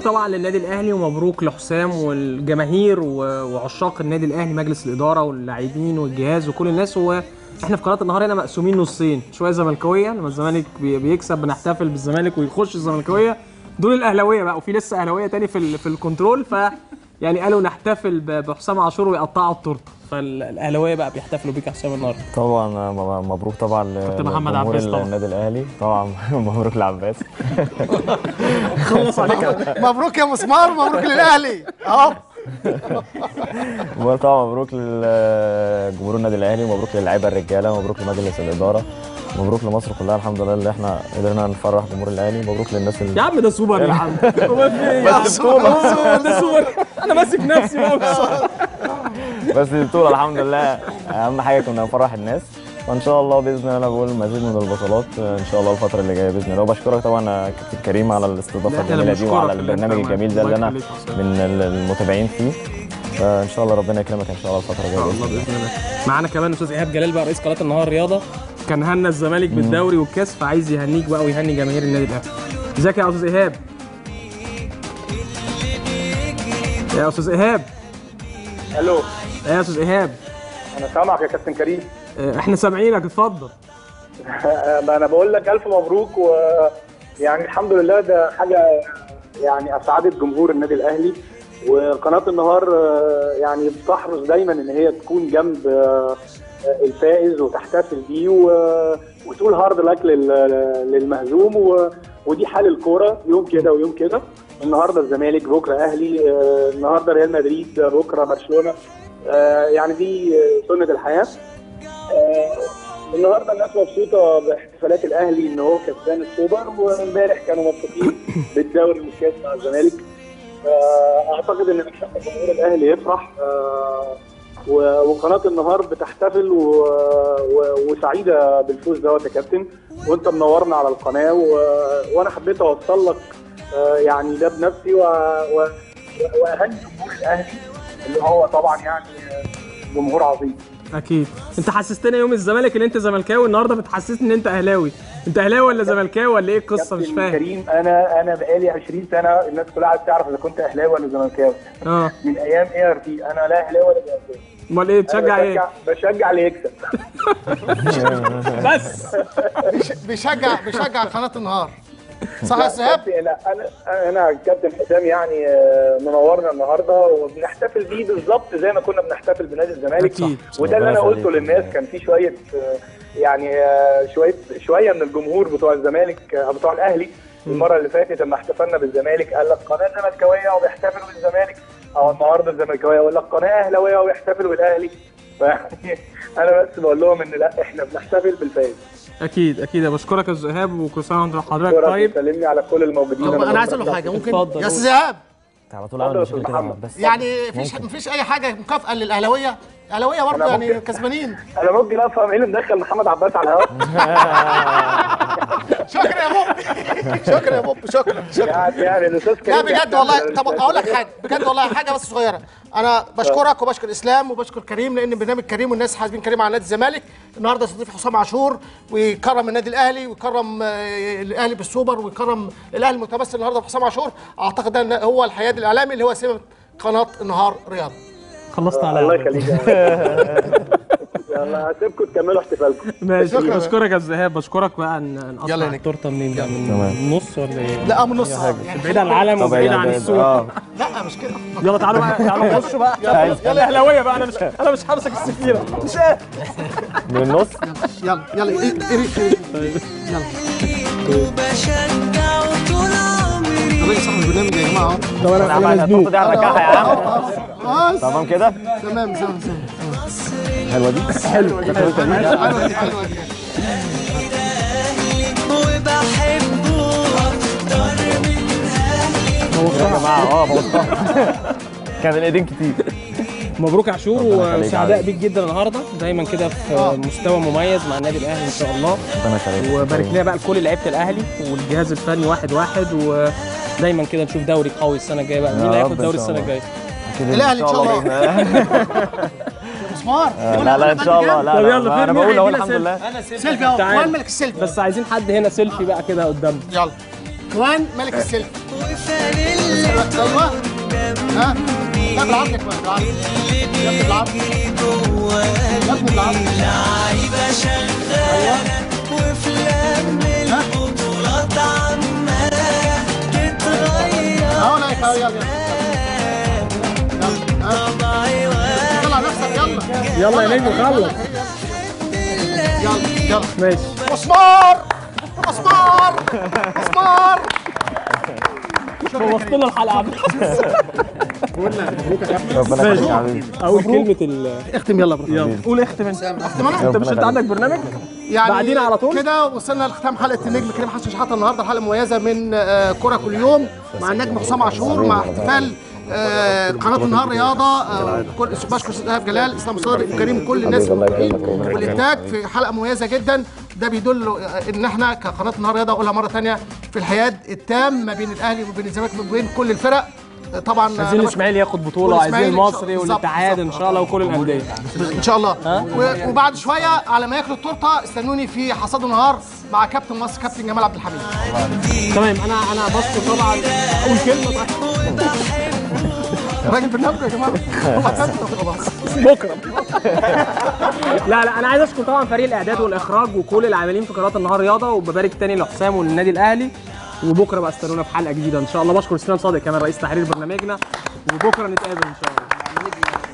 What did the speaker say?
طبعا للنادي الاهلي ومبروك لحسام والجماهير و- وعشاق النادي الاهلي مجلس الاداره واللاعبين والجهاز وكل الناس هو احنا في قناه النهار هنا مقسومين نصين شويه زملكاويه لما الزمالك بي- بيكسب بنحتفل بالزمالك ويخش الزملكاويه دول الاهلاويه بقى وفي لسه اهلاويه تاني في ال- في الكنترول ف يعني قالوا نحتفل ب- بحسام عاشور ويقطعوا التورته فالاهلاويه بقى بيحتفلوا بيك يا حسام النهارده طبعا م- مبروك طبعا كابتن محمد لجمهور عباس طبعا. النادي الاهلي طبعا مبروك لعباس خلص عليك مبروك يا مسمار مبروك للاهلي اهو وطبعا مبروك لجمهور النادي الاهلي ومبروك للعيبه الرجاله ومبروك لمجلس الاداره مبروك لمصر كلها الحمد لله اللي احنا قدرنا نفرح جمهور الاهلي مبروك للناس اللي يا عم ده سوبر يا عم هو في ايه يا عم؟ ده سوبر انا ماسك نفسي بقى بس البطوله الحمد لله اهم حاجه كنا نفرح الناس وان شاء الله باذن الله انا بقول مزيد من البطولات ان شاء الله الفتره اللي جايه باذن الله وبشكرك طبعا يا كابتن كريم على الاستضافه لا، ده أنا الجميله دي بشكرك وعلى اللي أنت البرنامج معاك. الجميل ده اللي الله انا يخليك يا حسام. من المتابعين فيه فان شاء الله ربنا يكرمك ان شاء الله الفتره الجايه الله باذن الله معانا كمان استاذ ايهاب جلال بقى رئيس قناه النهار رياضه كان هنا الزمالك بالدوري والكاس فعايز يهنيك بقى ويهني جماهير النادي الاهلي ازيك يا استاذ ايهاب يا استاذ ايهاب الو يا استاذ ايهاب انا سامعك يا كابتن كريم آه، احنا سامعينك اتفضل ما انا بقول لك الف مبروك ويعني الحمد لله ده حاجه يعني اسعدت جمهور النادي الاهلي وقناه النهار آه، يعني بتحرص دايما ان هي تكون جنب آه، الفائز وتحتفل بيه و- وتقول هارد لك لل- للمهزوم و- ودي حال الكوره يوم كده ويوم كده النهارده الزمالك بكره اهلي آه، النهارده ريال مدريد بكره برشلونه آه، يعني دي آه، سنه الحياه آه، النهارده الناس مبسوطه باحتفالات الاهلي ان هو كسبان السوبر وامبارح كانوا مبسوطين بالدوري والكاس مع الزمالك آه، اعتقد ان من حق جمهور الاهلي يفرح آه، و- وقناه النهار بتحتفل و... و... وسعيده بالفوز دوت يا كابتن وانت منورنا على القناه و... وانا حبيت اوصل لك آه، يعني ده بنفسي و... و... واهني جمهور الاهلي اللي هو طبعا يعني آه، جمهور عظيم اكيد انت حسستنا يوم الزمالك ان انت زملكاوي النهارده بتحسسني ان انت اهلاوي انت اهلاوي ولا زملكاوي ولا ايه القصه مش كابتن فاهم كريم انا انا بقالي 20 سنه الناس كلها عايزه تعرف اذا كنت اهلاوي ولا زملكاوي اه من ايام اي ار تي انا لا اهلاوي ولا زملكاوي امال ايه أنا تشجع ايه بشجع- بشجع اللي يكسب بس بيشجع بيشجع قناه النهار صح يا سهاب كابتن- لا انا انا كابتن حسام يعني آه، منورنا النهارده وبنحتفل بيه بالظبط زي ما كنا بنحتفل بنادي الزمالك أكيد. وده اللي انا ربنا قلته يخليك. للناس كان في شويه آه، يعني آه، شويه شويه من الجمهور بتوع الزمالك آه، بتوع الاهلي المره اللي فاتت لما احتفلنا بالزمالك قال لك قناه زملكاويه وبيحتفلوا بالزمالك او النهارده الزملكاويه يقول لك قناه اهلاويه وبيحتفلوا بالاهلي فيعني انا بس بقول لهم ان لا احنا بنحتفل بالفايز اكيد اكيد بشكرك يا استاذ ايهاب وكل سنه وانت حضرتك طيب طيب سلمني على كل الموجودين طب انا عايز بشكرك. اقول له حاجه ممكن اتفضل. يا استاذ ايهاب على طول عامل اتفضل يا مشاكل أستاذ كده محمد. بس يعني مفيش ممكن. مفيش اي حاجه مكافاه للاهلاويه الاهلاويه برضه أنا يعني ممكن. كسبانين انا ممكن افهم ايه اللي مدخل محمد عباس على الهواء شكرا يا بوب شكرا يا بوب شكرا شكرا يعني يعني الاستاذ كريم لا بجد بيحتفل والله بال- طب اقول لك حاجه بجد والله حاجه بس صغيره انا بشكرك وبشكر اسلام وبشكر كريم لان برنامج كريم والناس حاسبين كريم على نادي الزمالك النهارده يستضيف حسام عاشور ويكرم النادي الاهلي ويكرم آه، الاهلي بالسوبر ويكرم الاهلي المتمثل النهارده بحسام عاشور اعتقد ده هو الحياد الاعلامي اللي هو سمه قناه النهار رياضه خلصت على الله يخليك يلا هسيبكم تكملوا احتفالكم ماشي شكرا. بشكرك يا استاذ ايهاب بشكرك بقى ان نقطع يلا يا نجم. التورته منين بقى من تمام. النص ولا ايه لا من نص يعني بعيد عن العالم طب وبعيد هي- عن السوق اه لا مش كده يلا تعالوا بقى تعالوا نخش بقى يلا يلا اهلاويه بقى انا مش انا مش همسك السفيره مش قادر من النص يلا يلا إيه- إيه- إيه- يلا وبشجع طول عمري الراجل صاحب البرنامج يا جماعه طب انا عمل انا التورته مزنوق دي على الركعه يا عم اه تمام كده تمام تمام تمام حلوه دي حلو حلوه دي حلوه دي وبحبه اكتر من اهلي يا جماعه اه بوظتها كان الايدين كتير مبروك يا عاشور ربنا يخليك وسعداء عليك. بيك جدا النهارده دايما كده في مستوى مميز مع النادي الاهلي ان شاء الله ربنا يخليك وبارك لنا بقى لكل لعيبه الاهلي والجهاز الفني واحد واحد ودايما كده نشوف دوري قوي السنه الجايه بقى مين يا اللي رب هياخد إن دوري شاء السنه الله. الجايه أكيد الأهلي إن شاء الله. بإذن الله. مسمار لا لا ان شاء الله لا طب لا يلا، انا فين بقول مين اهو هيدينا الحمد لله سيلفي اهو تعال. كوان ملك السيلفي بس عايزين حد هنا سيلفي بقى كده قدامنا يلا كوان ملك السيلفي وفانيلا ايوه ها لا بالعرض يا كمان بالعرض يا ابني بالعرض بيجري جوا يا ابني بالعرض لعيبة شغالة وفي لم البطولات عمالة تتغير اهو لا يلا يلا يلا ها طبعي واحد طلع نفسك يلا يلا يا نجم خلص يلا يلا ماشي مسمار مسمار مسمار خلصت له الحلقه ربنا يخليك يا حبيبي اول كلمه ال اختم يلا برو يلا قول اختم انت اختم انا انت مش انت عندك برنامج يعني بعدين على طول؟ كده وصلنا لختام حلقه النجم كريم حسن شحاته النهارده حلقه مميزه من آه، كره كل يوم مع النجم حسام عاشور مع احتفال آه، قناه النهار رياضه آه، كل بشكر استاذ ايهاب جلال اسلام صادق وكريم كل الناس حبيبي، الله الموجودين يكرمك وربنا والانتاج في حلقه مميزه جدا ده بيدل آه، ان احنا كقناه النهار رياضه اقولها مره ثانيه في الحياد التام ما بين الاهلي وبين الزمالك وما بين كل الفرق آه، طبعا عايزين أنا الاسماعيلي ياخد بطوله والإسماعيلي وعايزين إن شاء- المصري بالظبط، والاتحاد ان بالظبط. شاء الله وكل الانديه ان شاء الله و- وبعد شويه على ما ياكلوا التورته استنوني في حصاد النهار مع كابتن مصر كابتن جمال عبد الحميد تمام انا انا بشكر طبعا اول كلمه طيب. راجل برنامج يا جماعه هو كابتن خلاص بكره لا لا انا عايز اشكر طبعا فريق الاعداد والاخراج وكل العاملين في قناه النهار رياضه وببارك تاني لحسام وللنادي الاهلي وبكره بقى استنونا في حلقه جديده ان شاء الله بشكر سنان صادق كمان رئيس تحرير برنامجنا وبكره نتقابل ان شاء الله